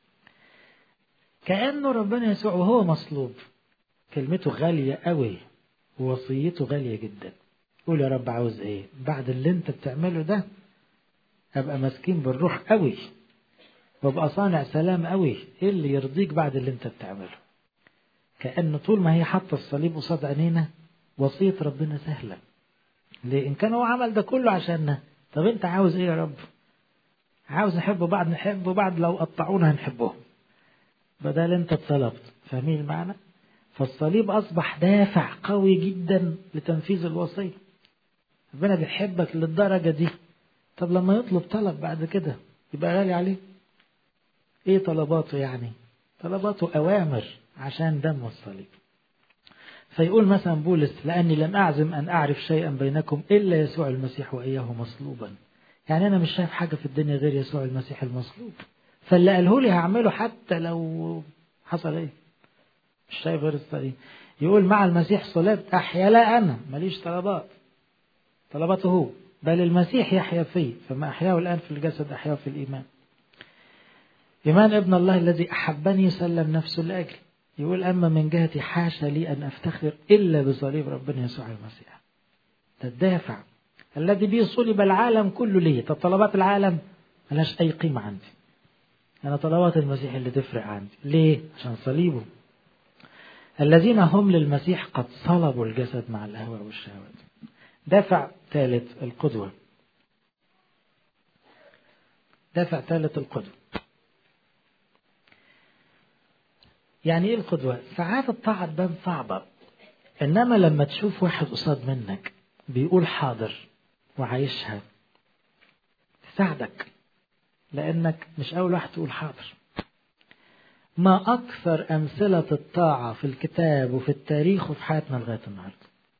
كأنه ربنا يسوع وهو مصلوب كلمته غالية قوي ووصيته غالية جدا قول يا رب عاوز ايه بعد اللي انت بتعمله ده ابقى مسكين بالروح قوي وابقى صانع سلام قوي ايه اللي يرضيك بعد اللي انت بتعمله كأن طول ما هي حاطة الصليب قصاد عينينا وصية ربنا سهلة ليه إن كان هو عمل ده كله عشاننا طب أنت عاوز إيه يا رب عاوز نحب بعض نحب بعض لو قطعونا هنحبهم بدل أنت اتصلبت فاهمين المعنى فالصليب أصبح دافع قوي جدا لتنفيذ الوصية ربنا بيحبك للدرجة دي طب لما يطلب طلب بعد كده يبقى غالي عليه ايه طلباته يعني طلباته أوامر عشان دم الصليب فيقول مثلا بولس لأني لم أعزم أن أعرف شيئا بينكم إلا يسوع المسيح وإياه مصلوبا يعني أنا مش شايف حاجة في الدنيا غير يسوع المسيح المصلوب فاللي قاله لي هعمله حتى لو حصل إيه مش شايف غير الصليب يقول مع المسيح صلبت أحيا لا أنا ماليش طلبات طلباته هو بل المسيح يحيا فيه فما أحياه الآن في الجسد أحياه في الإيمان إيمان ابن الله الذي أحبني سلم نفسه لأجلي يقول أما من جهتي حاشا لي أن أفتخر إلا بصليب ربنا يسوع المسيح ده الدافع الذي به صلب العالم كله ليه طب طلبات العالم ملهاش أي قيمة عندي أنا طلبات المسيح اللي تفرق عندي ليه عشان صليبه الذين هم للمسيح قد صلبوا الجسد مع الأهواء والشهوات دافع ثالث القدوة دافع ثالث القدوة يعني ايه القدوة؟ ساعات الطاعة تبان صعبة انما لما تشوف واحد قصاد منك بيقول حاضر وعايشها تساعدك لانك مش اول واحد تقول حاضر ما اكثر امثلة الطاعة في الكتاب وفي التاريخ وفي حياتنا لغاية النهاردة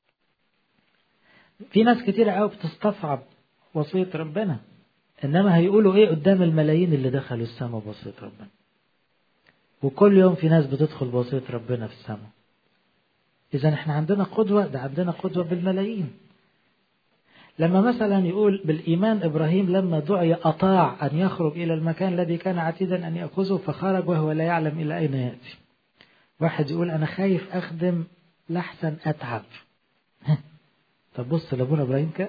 في ناس كتير قوي بتستصعب وصية ربنا انما هيقولوا ايه قدام الملايين اللي دخلوا السماء بوصية ربنا وكل يوم في ناس بتدخل بوصية ربنا في السماء إذا احنا عندنا قدوة ده عندنا قدوة بالملايين لما مثلا يقول بالإيمان إبراهيم لما دعي أطاع أن يخرج إلى المكان الذي كان عتيدا أن يأخذه فخرج وهو لا يعلم إلى أين يأتي واحد يقول أنا خايف أخدم لحسن أتعب طب بص لأبونا إبراهيم كده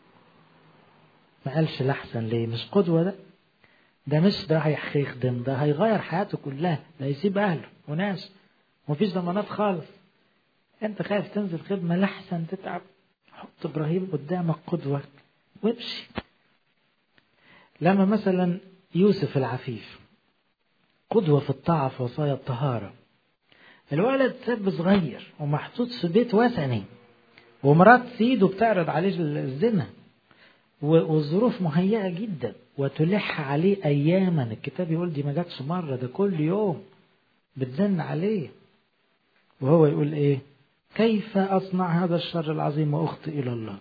ما قالش لحسن ليه مش قدوة ده ده مش ده هيخدم ده هيغير حياته كلها ده يسيب اهله وناس ومفيش ضمانات خالص انت خايف تنزل خدمه لحسن تتعب حط إبراهيم قدامك قدوة وامشي لما مثلا يوسف العفيف قدوة في الطاعة في وصايا الطهارة الولد شاب صغير ومحطوط في بيت وثني ومرات سيده بتعرض عليه الزنا والظروف مهيئة جدا وتلح عليه أياما الكتاب يقول دي ما جاتش مرة ده كل يوم بتزن عليه وهو يقول إيه كيف أصنع هذا الشر العظيم وأخطئ إلى الله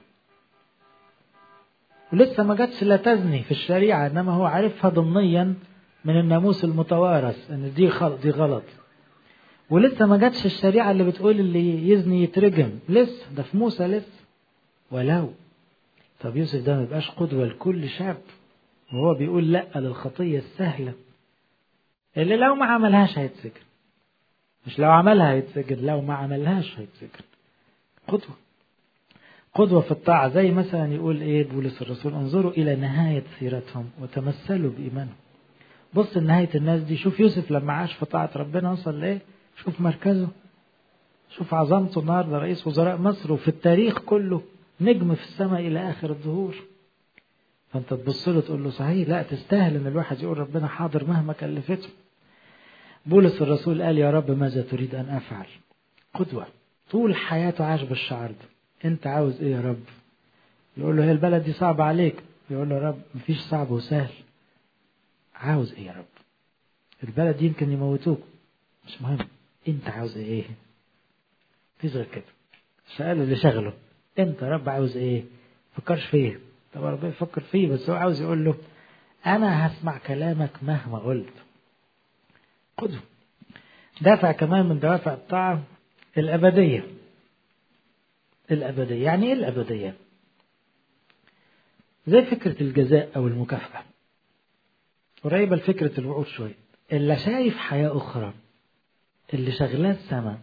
ولسه ما جاتش لا تزني في الشريعة إنما هو عارفها ضمنيا من الناموس المتوارث إن دي غلط دي غلط ولسه ما جاتش الشريعة اللي بتقول اللي يزني يترجم لسه ده في موسى لسه ولو طب يوسف ده ما يبقاش قدوة لكل شاب وهو بيقول لا للخطية السهلة اللي لو ما عملهاش هيتسجن مش لو عملها هيتسجن لو ما عملهاش هيتسجن قدوة قدوة في الطاعة زي مثلا يقول ايه بولس الرسول انظروا الى نهاية سيرتهم وتمثلوا بإيمانهم بص نهاية الناس دي شوف يوسف لما عاش في طاعة ربنا وصل لايه شوف مركزه شوف عظمته النهارده رئيس وزراء مصر وفي التاريخ كله نجم في السماء إلى آخر الظهور فأنت تبص له تقول له صحيح لا تستاهل إن الواحد يقول ربنا حاضر مهما كلفته بولس الرسول قال يا رب ماذا تريد أن أفعل قدوة طول حياته عاش بالشعر ده أنت عاوز إيه يا رب يقول له هي البلد دي صعبة عليك يقول له يا رب مفيش صعب وسهل عاوز إيه يا رب البلد دي يمكن يموتوك مش مهم أنت عاوز إيه مفيش غير كده السؤال اللي شغله انت يا رب عاوز ايه فكرش فيه طب ربنا يفكر فيه بس هو عاوز يقول له انا هسمع كلامك مهما قلت خده دافع كمان من دوافع الطاعة الأبدية الأبدية يعني إيه الأبدية زي فكرة الجزاء أو المكافأة قريبة لفكرة الوعود شوية اللي شايف حياة أخرى اللي شغلاه السماء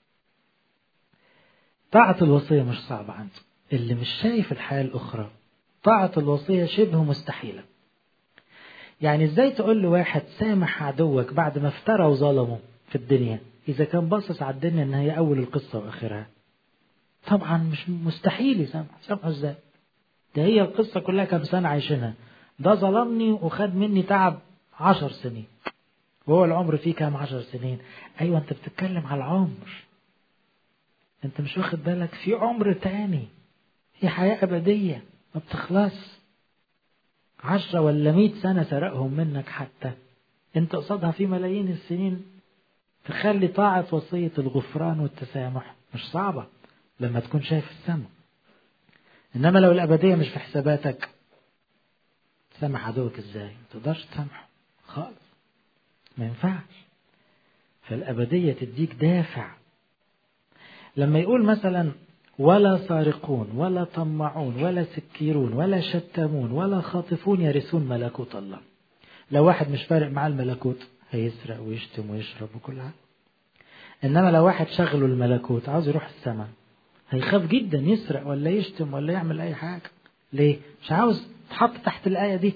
طاعة الوصية مش صعبة عنده اللي مش شايف الحياة الأخرى طاعة الوصية شبه مستحيلة يعني ازاي تقول لواحد سامح عدوك بعد ما افترى وظلمه في الدنيا إذا كان باصص على الدنيا إن هي أول القصة وآخرها طبعا مش مستحيل يسامح سامحه ازاي ده هي القصة كلها كام سنة عايشينها ده ظلمني وخد مني تعب عشر سنين وهو العمر فيه كام عشر سنين أيوة أنت بتتكلم على العمر انت مش واخد بالك في عمر تاني في حياة أبدية ما بتخلص عشرة ولا مئة سنة سرقهم منك حتى انت قصادها في ملايين السنين تخلي طاعة وصية الغفران والتسامح مش صعبة لما تكون شايف السماء إنما لو الأبدية مش في حساباتك تسامح عدوك ازاي ما تقدرش تسامحه خالص ما ينفعش فالأبدية تديك دافع لما يقول مثلا ولا سارقون ولا طمعون ولا سكيرون ولا شتامون ولا خاطفون يرثون ملكوت الله لو واحد مش فارق معاه الملكوت هيسرق ويشتم ويشرب وكل حاجة إنما لو واحد شغله الملكوت عاوز يروح السماء هيخاف جدا يسرق ولا يشتم ولا يعمل أي حاجة ليه؟ مش عاوز تحط تحت الآية دي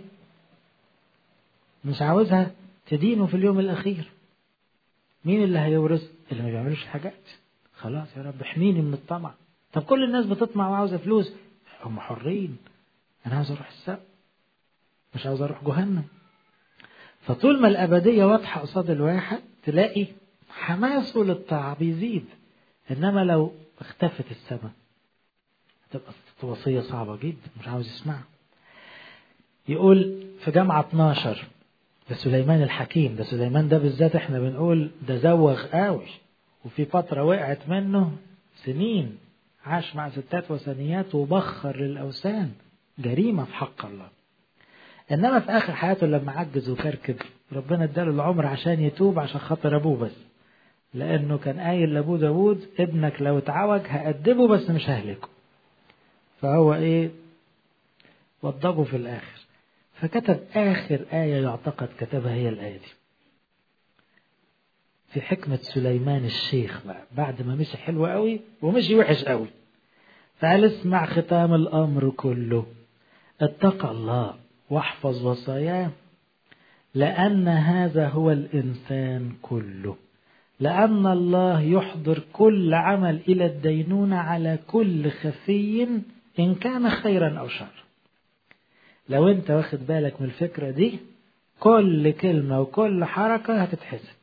مش عاوزها تدينه في اليوم الأخير مين اللي هيورث؟ اللي ما بيعملوش الحاجات خلاص يا رب احميني من الطمع طب كل الناس بتطمع وعاوزة فلوس هم حرين أنا عاوز أروح السماء مش عاوز أروح جهنم فطول ما الأبدية واضحة قصاد الواحد تلاقي حماسه للطاعة بيزيد إنما لو اختفت السماء تبقى وصية صعبة جدا مش عاوز يسمعها يقول في جامعة 12 ده سليمان الحكيم ده سليمان ده بالذات احنا بنقول ده زوغ قوي وفي فترة وقعت منه سنين عاش مع ستات وثنيات وبخر للأوثان جريمة في حق الله إنما في آخر حياته لما عجز وكركب ربنا اداله العمر عشان يتوب عشان خاطر أبوه بس لأنه كان قايل لأبوه داوود ابنك لو اتعوج هأدبه بس مش ههلكه فهو إيه وضبه في الآخر فكتب آخر آية يعتقد كتبها هي الآية دي في حكمة سليمان الشيخ بقى بعد ما مشي حلو قوي ومشي وحش قوي فقال اسمع ختام الأمر كله اتقى الله واحفظ وصاياه لأن هذا هو الإنسان كله لأن الله يحضر كل عمل إلى الدينونة على كل خفي إن كان خيرا أو شر لو أنت واخد بالك من الفكرة دي كل كلمة وكل حركة هتتحسب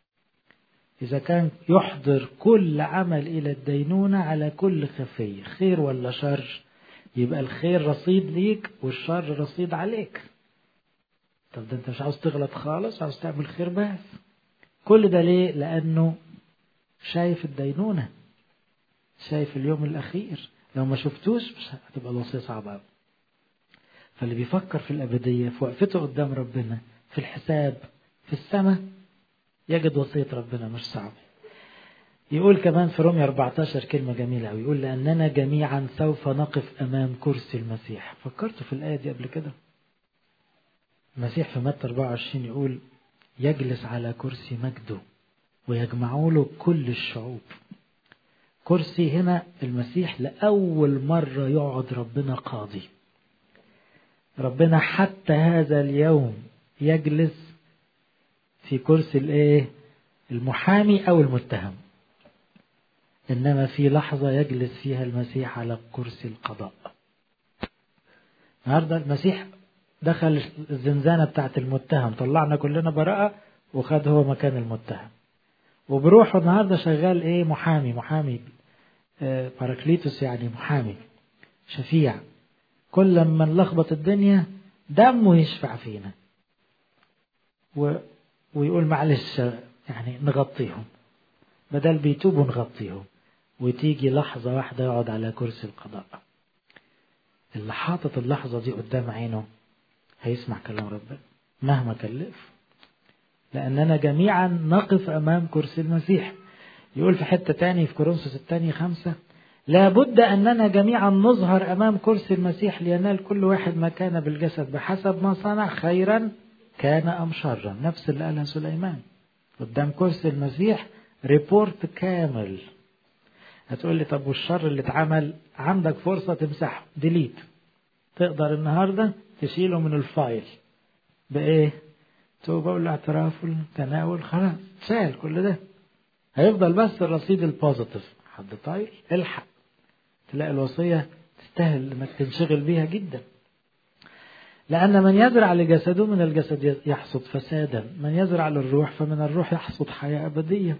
إذا كان يحضر كل عمل إلى الدينونة على كل خفي خير ولا شر يبقى الخير رصيد ليك والشر رصيد عليك طب ده انت مش عاوز تغلط خالص عاوز تعمل خير بس كل ده ليه لأنه شايف الدينونة شايف اليوم الأخير لو ما شفتوش مش هتبقى الوصية صعبة أوي فاللي بيفكر في الأبدية في وقفته قدام ربنا في الحساب في السماء يجد وصية ربنا مش صعب يقول كمان في رومية 14 كلمة جميلة أوي يقول لأننا جميعا سوف نقف أمام كرسي المسيح فكرتوا في الآية دي قبل كده المسيح في متى 24 يقول يجلس على كرسي مجده ويجمعوا له كل الشعوب كرسي هنا المسيح لأول مرة يقعد ربنا قاضي ربنا حتى هذا اليوم يجلس في كرسي الايه المحامي او المتهم انما في لحظة يجلس فيها المسيح على كرسي القضاء النهارده المسيح دخل الزنزانة بتاعت المتهم طلعنا كلنا براءة وخد هو مكان المتهم وبروحه النهارده شغال ايه محامي محامي آه باراكليتوس يعني محامي شفيع كل ما نلخبط الدنيا دمه يشفع فينا و... ويقول معلش يعني نغطيهم بدل بيتوبوا نغطيهم وتيجي لحظة واحدة يقعد على كرسي القضاء اللي حاطط اللحظة دي قدام عينه هيسمع كلام ربنا مهما كلف لأننا جميعا نقف أمام كرسي المسيح يقول في حتة تاني في كورنثوس الثاني خمسة لابد أننا جميعا نظهر أمام كرسي المسيح لينال كل واحد ما كان بالجسد بحسب ما صنع خيرا كان أم شرا نفس اللي قالها سليمان قدام كرسي المسيح ريبورت كامل هتقول لي طب والشر اللي اتعمل عندك فرصة تمسحه ديليت تقدر النهاردة تشيله من الفايل بإيه توبة والاعتراف والتناول خلاص شال كل ده هيفضل بس الرصيد البوزيتيف حد طاير الحق تلاقي الوصية تستاهل انك تنشغل بيها جدا لأن من يزرع لجسده من الجسد يحصد فسادا من يزرع للروح فمن الروح يحصد حياة أبدية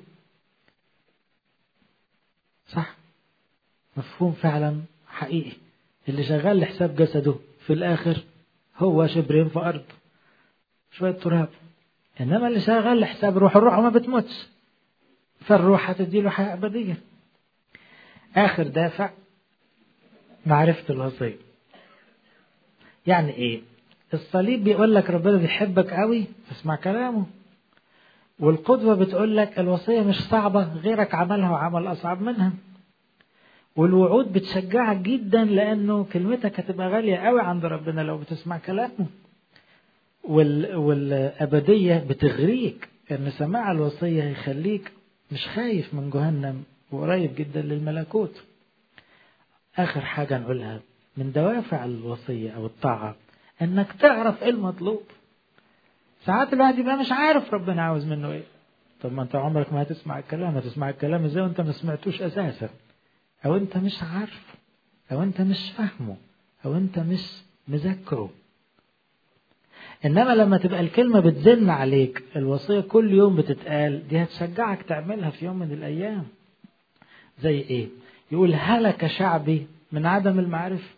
صح مفهوم فعلا حقيقي اللي شغال لحساب جسده في الآخر هو شبرين في أرض شوية تراب إنما اللي شغال لحساب روح الروح ما بتموتش فالروح هتديله حياة أبدية آخر دافع معرفة الوصية يعني إيه الصليب بيقول لك ربنا بيحبك قوي فاسمع كلامه والقدوة بتقول لك الوصية مش صعبة غيرك عملها وعمل أصعب منها والوعود بتشجعك جدا لأنه كلمتك هتبقى غالية قوي عند ربنا لو بتسمع كلامه وال... والأبدية بتغريك إن سماع الوصية هيخليك مش خايف من جهنم وقريب جدا للملكوت آخر حاجة نقولها من دوافع الوصية أو الطاعة إنك تعرف إيه المطلوب ساعات الواحد يبقى مش عارف ربنا عاوز منه إيه طب ما أنت عمرك ما هتسمع الكلام هتسمع الكلام إزاي وأنت ما سمعتوش أساسا أو أنت مش عارفه أو أنت مش فاهمه أو أنت مش مذكره إنما لما تبقى الكلمة بتزن عليك الوصية كل يوم بتتقال دي هتشجعك تعملها في يوم من الأيام زي إيه؟ يقول هلك شعبي من عدم المعرفة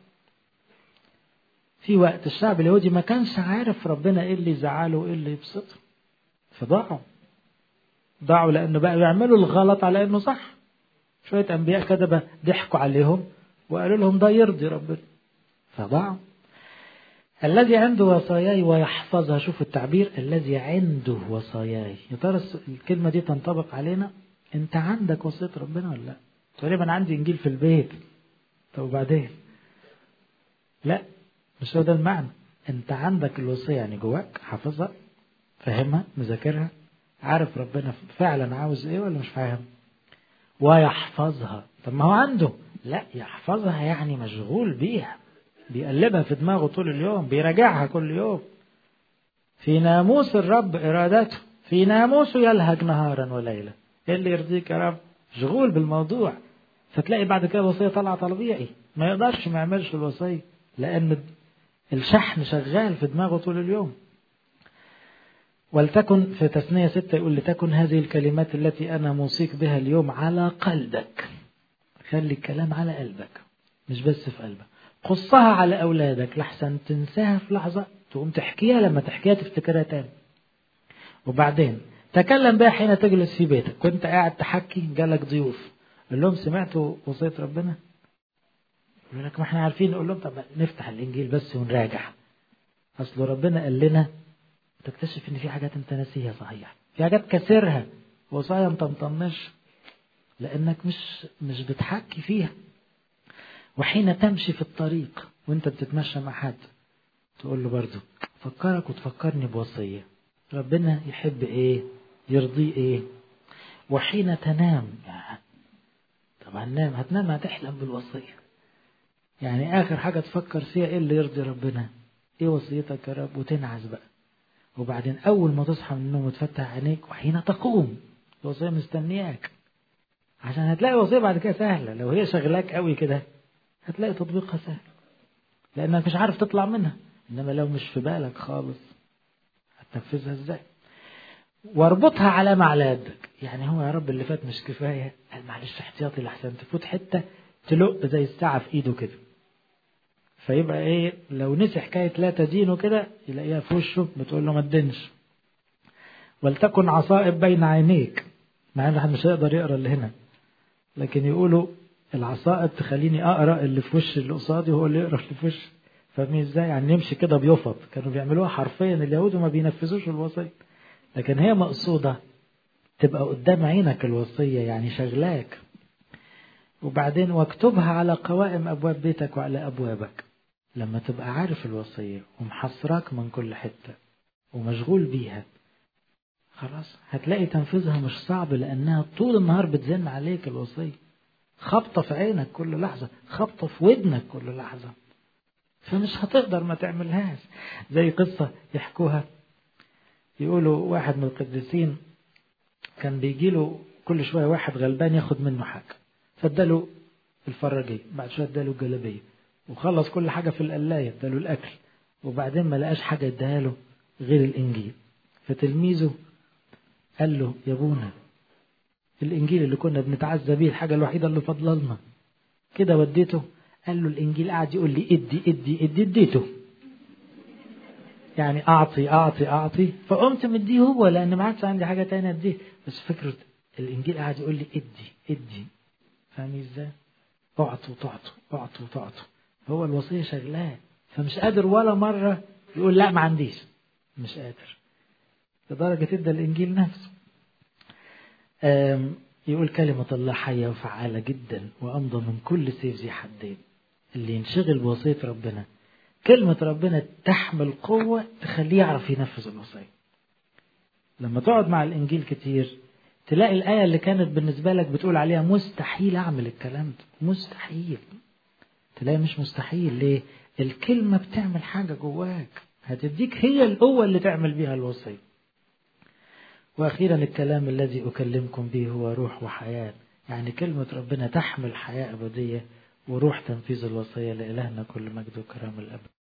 في وقت الشعب اليهودي ما كانش عارف ربنا ايه اللي يزعله وايه اللي يبسطه فضاعوا ضاعوا لانه بقى يعملوا الغلط على انه صح شويه انبياء كذبه ضحكوا عليهم وقالوا لهم ده يرضي ربنا فضاعوا الذي عنده وصاياي ويحفظها شوف التعبير الذي عنده وصاياي يا ترى الكلمه دي تنطبق علينا انت عندك وصيه ربنا ولا لا تقريبا عندي انجيل في البيت طب وبعدين لا مش هو ده المعنى انت عندك الوصية يعني جواك حافظها فاهمها مذاكرها عارف ربنا فعلا عاوز ايه ولا مش فاهم ويحفظها طب ما هو عنده لا يحفظها يعني مشغول بيها بيقلبها في دماغه طول اليوم بيراجعها كل يوم في ناموس الرب ارادته في ناموسه يلهج نهارا وليلا ايه اللي يرضيك يا رب مشغول بالموضوع فتلاقي بعد كده الوصية طالعة طبيعي ما يقدرش ما يعملش الوصية لأن الشحن شغال في دماغه طول اليوم ولتكن في تثنية ستة يقول لتكن هذه الكلمات التي أنا موصيك بها اليوم على قلبك خلي الكلام على قلبك مش بس في قلبك قصها على أولادك لحسن تنساها في لحظة تقوم تحكيها لما تحكيها تفتكرها تاني وبعدين تكلم بها حين تجلس في بيتك كنت قاعد تحكي جالك ضيوف قول لهم سمعتوا وصية ربنا يقول لك ما احنا عارفين نقول لهم طب نفتح الانجيل بس ونراجع اصل ربنا قال لنا تكتشف ان في حاجات انت ناسيها صحيح في حاجات كسرها وصايا انت مطنش لانك مش مش بتحكي فيها وحين تمشي في الطريق وانت بتتمشى مع حد تقول له برضه فكرك وتفكرني بوصية ربنا يحب ايه يرضيه ايه وحين تنام يعني طبعا نام هتنام هتحلم بالوصية يعني آخر حاجة تفكر فيها إيه اللي يرضي ربنا إيه وصيتك يا رب وتنعس بقى وبعدين أول ما تصحى من النوم وتفتح عينيك وحين تقوم الوصية مستنياك عشان هتلاقي وصية بعد كده سهلة لو هي شغلاك قوي كده هتلاقي تطبيقها سهل لأنك مش عارف تطلع منها إنما لو مش في بالك خالص هتنفذها إزاي واربطها على معلادك يعني هو يا رب اللي فات مش كفاية قال معلش احتياطي لحسن تفوت حتة تلق زي الساعة في ايده كده فيبقى ايه لو نسي حكاية لا تدينه كده يلاقيها في وشه بتقول له ما تدينش ولتكن عصائب بين عينيك مع ان الواحد مش هيقدر يقرا اللي هنا لكن يقولوا العصائب تخليني اقرا اللي في وش اللي قصادي وهو اللي يقرا اللي في وش فاهمين ازاي يعني يمشي كده بيفط كانوا بيعملوها حرفيا اليهود وما بينفذوش الوصيه لكن هي مقصوده تبقى قدام عينك الوصيه يعني شغلاك وبعدين واكتبها على قوائم أبواب بيتك وعلى أبوابك لما تبقى عارف الوصية ومحصراك من كل حتة ومشغول بيها خلاص هتلاقي تنفيذها مش صعب لأنها طول النهار بتزن عليك الوصية خبطة في عينك كل لحظة خبطة في ودنك كل لحظة فمش هتقدر ما تعملهاش زي قصة يحكوها يقولوا واحد من القديسين كان بيجيله كل شوية واحد غلبان ياخد منه حاجة فاداله الفراجية بعد شوية اداله الجلابية وخلص كل حاجة في القلاية اداله الأكل وبعدين ما لقاش حاجة اداها له غير الإنجيل فتلميذه قال له يا ابونا الإنجيل اللي كنا بنتعزى بيه الحاجة الوحيدة اللي فاضله لنا كده وديته قال له الإنجيل قاعد يقول لي ادي ادي ادي اديته يعني أعطي أعطي أعطي فقمت مديه هو لأن ما عادش عندي حاجة تانية أديه بس فكرة الإنجيل قاعد يقول لي ادي ادي فاهمين ازاي؟ اعطوا تعطوا اعطوا تعطوا هو الوصية شغلاه فمش قادر ولا مرة يقول لا ما عنديش مش قادر لدرجة ادى الإنجيل نفسه يقول كلمة الله حية وفعالة جدا وأمضى من كل سيف ذي حدين اللي ينشغل بوصية ربنا كلمة ربنا تحمل قوة تخليه يعرف ينفذ الوصية لما تقعد مع الإنجيل كتير تلاقي الآية اللي كانت بالنسبة لك بتقول عليها مستحيل أعمل الكلام ده مستحيل تلاقي مش مستحيل ليه الكلمة بتعمل حاجة جواك هتديك هي القوة اللي تعمل بيها الوصية وأخيرا الكلام الذي أكلمكم به هو روح وحياة يعني كلمة ربنا تحمل حياة أبدية وروح تنفيذ الوصية لإلهنا كل مجد وكرام الأبد